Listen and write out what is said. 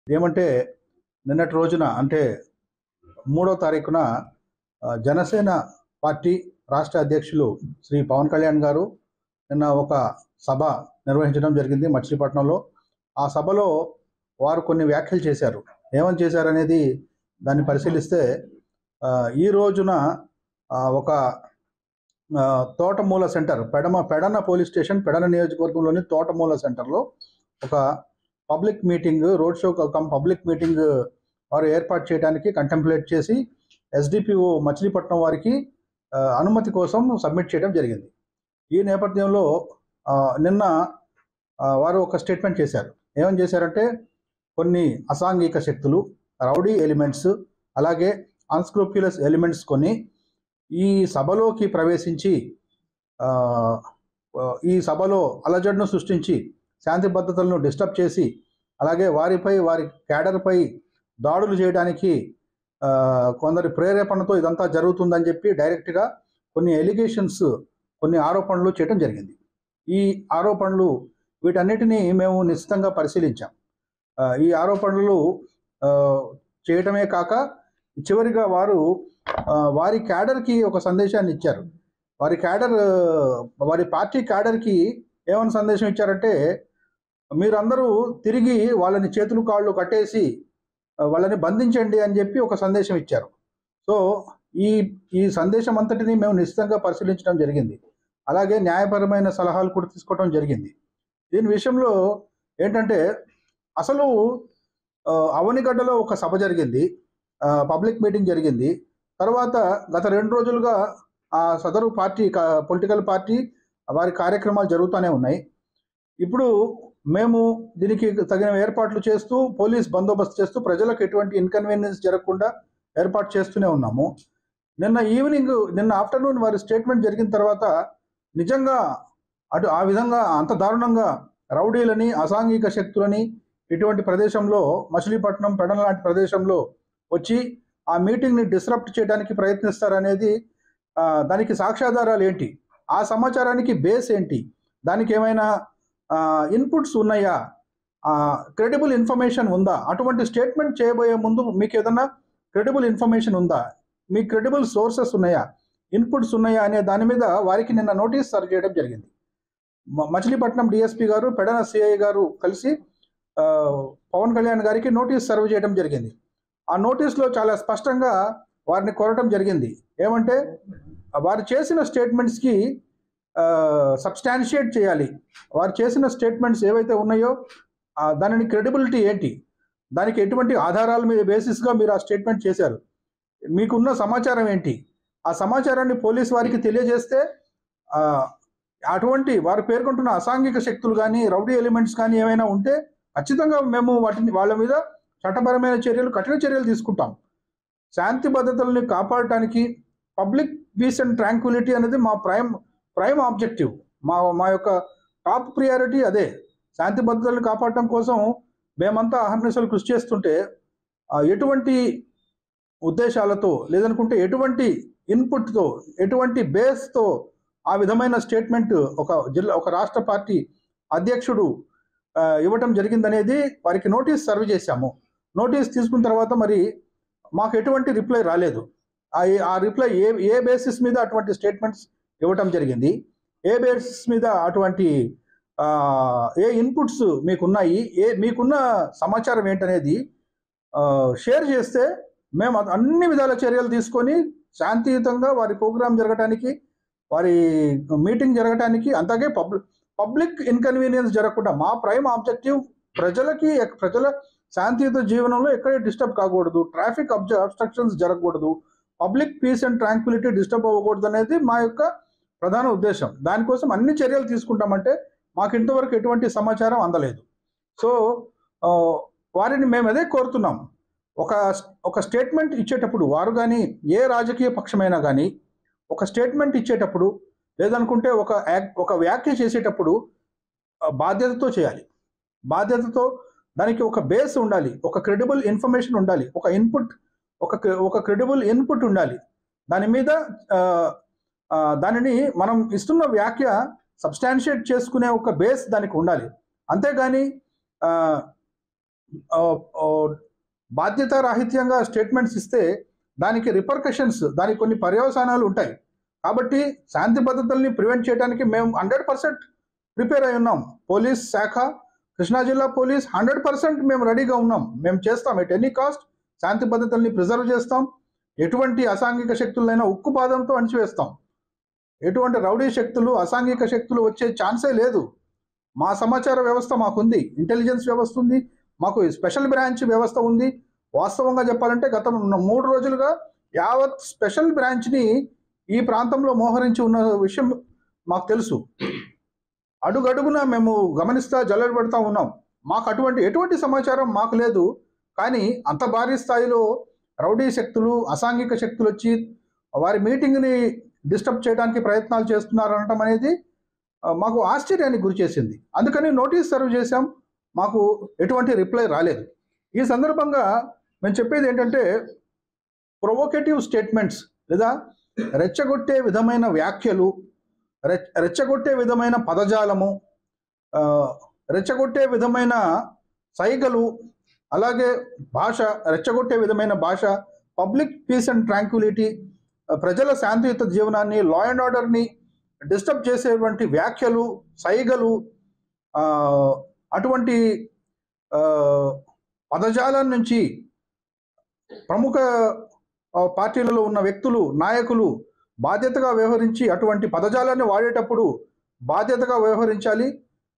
ఏమంటే నిన్నటి రోజున అంటే మూడో తారీఖున ఆ, జనసేన పార్టీ రాష్ట్ర అధ్యక్షులు శ్రీ పవన్ కళ్యాణ్ గారు నిన్న ఒక సభ నిర్వహించడం జరిగింది మచిలీపట్నంలో ఆ సభలో వారు కొన్ని వ్యాఖ్యలు చేశారు ఏమని చేశారనేది దాన్ని పరిశీలిస్తే ఆ, ఈ రోజున ఆ, ఒక ఆ, తోటమూల సెంటర్ పెడమ పెడన పోలీస్ స్టేషన్ పెడన నియోజకవర్గంలోని తోటమూల సెంటర్లో ఒక public meeting road show cum public meeting వారు ఏర్పాటు చేయడానికి కంటెంప్లేట్ చేసి ఎస్డిపిఓ మచిలీపట్నం వారికి ఆ, అనుమతి కోసం సబ్మిట్ చేయడం జరిగింది ఈ నేపథ్యంలో ఆ, నిన్న ఆ, వారు ఒక స్టేట్మెంట్ చేశారు ఏమని చేశారంటే కొన్ని అసాంఘిక శక్తులు రౌడీ ఎలిమెంట్స్ అలాగే అన్స్క్రూప్యులస్ ఎలిమెంట్స్ కొన్ని ఈ సభలోకి ప్రవేశించి ఆ, ఆ, ఈ సభలో అలజడును సృష్టించి శాంతి భద్రతలను డిస్టర్బ్ చేసి అలాగే వారిపై వారి క్యాడర్పై దాడులు చేయడానికి ఆ, కొందరి ప్రేరేపణతో ఇదంతా జరుగుతుందని చెప్పి డైరెక్ట్గా కొన్ని ఎలిగేషన్స్ కొన్ని ఆరోపణలు చేయడం జరిగింది ఈ ఆరోపణలు వీటన్నిటినీ మేము నిశ్చితంగా పరిశీలించాం ఆ, ఈ ఆరోపణలు ఆ, చేయటమే కాక చివరిగా వారు ఆ, వారి క్యాడర్కి ఒక సందేశాన్ని ఇచ్చారు వారి క్యాడర్ వారి పార్టీ క్యాడర్కి ఏమని సందేశం ఇచ్చారంటే మీరందరూ తిరిగి వాళ్ళని చేతులు కాళ్ళు కట్టేసి ఆ, వాళ్ళని బంధించండి అని చెప్పి ఒక సందేశం ఇచ్చారు సో ఈ ఈ సందేశం అంతటిని మేము నిశ్చితంగా పరిశీలించడం జరిగింది అలాగే న్యాయపరమైన సలహాలు కూడా తీసుకోవడం జరిగింది దీని విషయంలో ఏంటంటే అసలు ఆ, అవనిగడ్డలో ఒక సభ జరిగింది ఆ, పబ్లిక్ మీటింగ్ జరిగింది తర్వాత గత రెండు రోజులుగా ఆ సదరు పార్టీ కా- పొలిటికల్ పార్టీ వారి కార్యక్రమాలు జరుగుతూనే ఉన్నాయి ఇప్పుడు మేము దీనికి తగిన ఏర్పాట్లు చేస్తూ పోలీస్ బందోబస్తు చేస్తూ ప్రజలకు ఎటువంటి ఇన్కన్వీనియన్స్ జరగకుండా ఏర్పాటు చేస్తూనే ఉన్నాము నిన్న ఈవినింగ్ నిన్న ఆఫ్టర్నూన్ వారి స్టేట్మెంట్ జరిగిన తర్వాత నిజంగా అటు ఆ విధంగా అంత దారుణంగా రౌడీలని అసాంఘిక శక్తులని ఇటువంటి ప్రదేశంలో మచిలీపట్నం పెడన లాంటి ప్రదేశంలో వచ్చి ఆ మీటింగ్ని డిస్రప్ట్ చేయడానికి ప్రయత్నిస్తారనేది ఆ, దానికి సాక్ష్యాధారాలు ఏంటి ఆ సమాచారానికి బేస్ ఏంటి దానికి ఏమైనా ఇన్పుట్స్ ఉన్నాయా క్రెడిబుల్ ఇన్ఫర్మేషన్ ఉందా అటువంటి స్టేట్మెంట్ చేయబోయే ముందు మీకు ఏదైనా క్రెడిబుల్ ఇన్ఫర్మేషన్ ఉందా మీ క్రెడిబుల్ సోర్సెస్ ఉన్నాయా ఇన్పుట్స్ ఉన్నాయా అనే దాని మీద వారికి నిన్న నోటీస్ సర్వ్ చేయడం జరిగింది మ- మచిలీపట్నం డిఎస్పీ గారు పెడన సిఐ గారు కలిసి ఆ, పవన్ కళ్యాణ్ గారికి నోటీస్ సర్వ్ చేయడం జరిగింది ఆ నోటీస్లో చాలా స్పష్టంగా వారిని కోరటం జరిగింది ఏమంటే వారు చేసిన స్టేట్మెంట్స్కి సబ్స్టాన్షియేట్ చేయాలి వారు చేసిన స్టేట్మెంట్స్ ఏవైతే ఉన్నాయో ఆ, దానిని క్రెడిబిలిటీ ఏంటి దానికి ఎటువంటి ఆధారాల మీద బేసిస్గా మీరు ఆ స్టేట్మెంట్ చేశారు మీకున్న సమాచారం ఏంటి ఆ సమాచారాన్ని పోలీస్ వారికి తెలియజేస్తే ఆ, అటువంటి వారు పేర్కొంటున్న అసాంఘిక శక్తులు కానీ రౌడీ ఎలిమెంట్స్ కానీ ఏమైనా ఉంటే ఖచ్చితంగా మేము వాటిని వాళ్ళ మీద చట్టపరమైన చర్యలు కఠిన చర్యలు తీసుకుంటాం శాంతి భద్రతల్ని కాపాడటానికి పబ్లిక్ పీస్ అండ్ ట్రాంక్విలిటీ అనేది మా ప్రైమ్ ప్రైమ్ ఆబ్జెక్టివ్ మా మా యొక్క టాప్ ప్రియారిటీ అదే శాంతి భద్రతలను కాపాడటం కోసం మేమంతా అహర్నిశలు కృషి చేస్తుంటే ఆ, ఎటువంటి ఉద్దేశాలతో లేదనుకుంటే ఎటువంటి ఇన్పుట్తో ఎటువంటి బేస్తో ఆ విధమైన స్టేట్మెంట్ ఒక జిల్లా ఒక రాష్ట్ర పార్టీ అధ్యక్షుడు ఆ, ఇవ్వటం జరిగిందనేది వారికి నోటీస్ సర్వ్ చేశాము నోటీస్ తీసుకున్న తర్వాత మరి మాకు ఎటువంటి రిప్లై రాలేదు ఆ ఆ రిప్లై ఏ ఏ బేసిస్ మీద అటువంటి స్టేట్మెంట్స్ ఇవ్వటం జరిగింది ఏ బేసిస్ మీద అటువంటి ఆ, ఏ ఇన్పుట్స్ మీకున్నాయి ఏ మీకున్న సమాచారం ఏంటనేది ఆ, షేర్ చేస్తే మేము అ- అన్ని విధాల చర్యలు తీసుకొని శాంతియుతంగా వారి ప్రోగ్రాం జరగటానికి వారి మీటింగ్ జరగటానికి అంతగే పబ్లిక్ పబ్లిక్ ఇన్కన్వీనియన్స్ జరగకుండా మా ప్రైమ్ ఆబ్జెక్టివ్ ప్రజలకి ఎక్- ప్రజల శాంతియుత జీవనంలో ఎక్కడ డిస్టర్బ్ కాకూడదు ట్రాఫిక్ అబ్జ అబ్స్ట్రక్షన్స్ జరగకూడదు public peace and tranquillity disturb అవ్వకూడదు అనేది మా యొక్క ప్రధాన ఉద్దేశం దానికోసం అన్ని చర్యలు తీసుకుంటామంటే మాకు ఇంతవరకు ఎటువంటి సమాచారం అందలేదు సో ఆ, వారిని మేము అదే కోరుతున్నాం ఒక ఒక స్టేట్మెంట్ ఇచ్చేటప్పుడు వారు కానీ ఏ రాజకీయ పక్షమైనా కానీ ఒక స్టేట్మెంట్ ఇచ్చేటప్పుడు లేదనుకుంటే ఒక యాక్- ఒక వ్యాఖ్య చేసేటప్పుడు ఆ, బాధ్యతతో చేయాలి బాధ్యతతో దానికి ఒక బేస్ ఉండాలి ఒక క్రెడిబుల్ ఇన్ఫర్మేషన్ ఉండాలి ఒక ఇన్పుట్ ఒక క్రె- ఒక క్రెడిబుల్ ఇన్పుట్ ఉండాలి దాని మీద ఆ, ఆ, దానిని మనం ఇస్తున్న వ్యాఖ్య సబ్స్టాన్షియేట్ చేసుకునే ఒక బేస్ దానికి ఉండాలి అంతేగాని ఆ, ఆ, ఆ, బాధ్యతారాహిత్యంగా స్టేట్మెంట్స్ ఇస్తే దానికి రిపర్కషన్స్ దానికి కొన్ని పర్యవసానాలు ఉంటాయి కాబట్టి శాంతి భద్రతల్ని ప్రివెంట్ చేయడానికి మేము హండ్రెడ్ పర్సెంట్ ప్రిపేర్ అయి ఉన్నాం పోలీస్ శాఖ కృష్ణా జిల్లా పోలీస్ హండ్రెడ్ పర్సెంట్ మేము రెడీగా ఉన్నాం మేము చేస్తాం ఎట్ ఎనీ కాస్ట్ శాంతి భద్రతల్ని ప్రిజర్వ్ చేస్తాం ఎటువంటి అసాంఘిక శక్తులైనా ఉక్కు పాదంతో అణిచివేస్తాం ఎటువంటి రౌడీ శక్తులు అసాంఘిక శక్తులు వచ్చే ఛాన్సే లేదు మా సమాచార వ్యవస్థ మాకుంది ఇంటెలిజెన్స్ వ్యవస్థ ఉంది మాకు స్పెషల్ బ్రాంచ్ వ్యవస్థ ఉంది వాస్తవంగా చెప్పాలంటే గత మూడు రోజులుగా యావత్ స్పెషల్ బ్రాంచ్ని ఈ ప్రాంతంలో మోహరించి ఉన్న విషయం మాకు తెలుసు అడుగడుగున మేము గమనిస్తా జల్లెడ పెడతా ఉన్నాం మాకు అటువంటి ఎటువంటి సమాచారం మాకు లేదు కానీ అంత భారీ స్థాయిలో రౌడీ శక్తులు అసాంఘిక శక్తులు వచ్చి వారి మీటింగ్ని డిస్టర్బ్ చేయడానికి ప్రయత్నాలు చేస్తున్నారు అనటం అనేది ఆ, మాకు ఆశ్చర్యానికి గురి చేసింది అందుకని నోటీస్ సర్వ్ చేశాం మాకు ఎటువంటి రిప్లై రాలేదు ఈ సందర్భంగా మేము చెప్పేది ఏంటంటే ప్రొవోకేటివ్ స్టేట్మెంట్స్ లేదా రెచ్చగొట్టే విధమైన వ్యాఖ్యలు రె- రెచ్చగొట్టే విధమైన పదజాలము ఆ, రెచ్చగొట్టే విధమైన సైగలు అలాగే భాష రెచ్చగొట్టే విధమైన భాష పబ్లిక్ పీస్ అండ్ ట్రాంక్విలిటీ ప్రజల శాంతియుత జీవనాన్ని లా అండ్ ఆర్డర్ని డిస్టర్బ్ చేసేటువంటి వ్యాఖ్యలు సైగలు ఆ, అటువంటి ఆ, పదజాలం నుంచి ప్రముఖ ఆ, పార్టీలలో ఉన్న వ్యక్తులు నాయకులు బాధ్యతగా వ్యవహరించి అటువంటి పదజాలాన్ని వాడేటప్పుడు బాధ్యతగా వ్యవహరించాలి